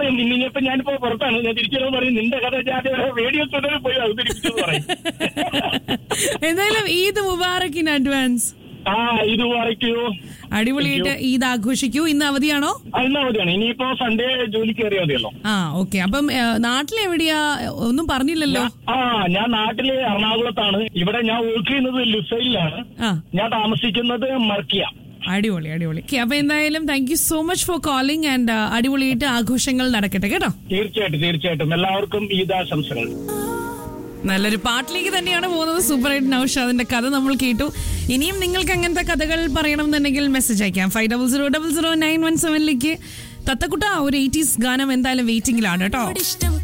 പറയും പിന്നെ ഇനിയിപ്പോ ഞാനിപ്പോ പുറത്താണ് ഞാൻ തിരിച്ചു വരുമ്പോൾ പറയും നിന്റെ കഥ ഞാൻ റേഡിയോ സ്റ്റുഡിയോയിൽ പോയി അവതരിപ്പിച്ചെന്ന് പറയും എന്തായാലും ഈദ് മുബാറക് ഇൻ അഡ്വാൻസ് ആ ഇത് പറയ്ക്കൂ അടിപൊളിയായിട്ട് ഈദ് ആഘോഷിക്കൂ ഇന്ന് അവധിയാണോ അന്ന് അവധിയാണ് ഇനിയിപ്പോ സൺഡേ ജോലി കയറിയാൽ മതിയല്ലോ ആ ഓക്കെ അപ്പം ഏ, നാട്ടിലെവിടെയാ ഒന്നും പറഞ്ഞില്ലല്ലോ ആ ഞാൻ നാട്ടില് എറണാകുളത്താണ് ഇവിടെ ഞാൻ വർക്ക് ചെയ്യുന്നത് ലുസൈലിലാണ് ആ ഞാൻ താമസിക്കുന്നത് മർക്കിയ അടിപൊളി അടിപൊളി Okay, അപ്പൊ എന്തായാലും thank you so much for calling and അടിപൊളിയായിട്ട് ആഘോഷങ്ങൾ നടക്കട്ടെ കേട്ടോ തീർച്ചയായിട്ടും തീർച്ചയായിട്ടും എല്ലാവർക്കും ഈദാശംസകൾ നല്ലൊരു പാട്ടിലേക്ക് തന്നെയാണ് പോകുന്നത് സൂപ്പർ ഹിറ്റ് നൌഷാദിന്റെ കഥ നമ്മൾ കേട്ടു ഇനിയും നിങ്ങൾക്ക് അങ്ങനത്തെ കഥകൾ പറയണമെന്നുണ്ടെങ്കിൽ മെസ്സേജ് അയക്കാം five double zero double zero nine one സെവനിലേക്ക് തത്തക്കുട്ട ഒരു എയ്റ്റീസ് ഗാനം എന്തായാലും വെയിറ്റിംഗിലാണ് കേട്ടോ ഇഷ്ടം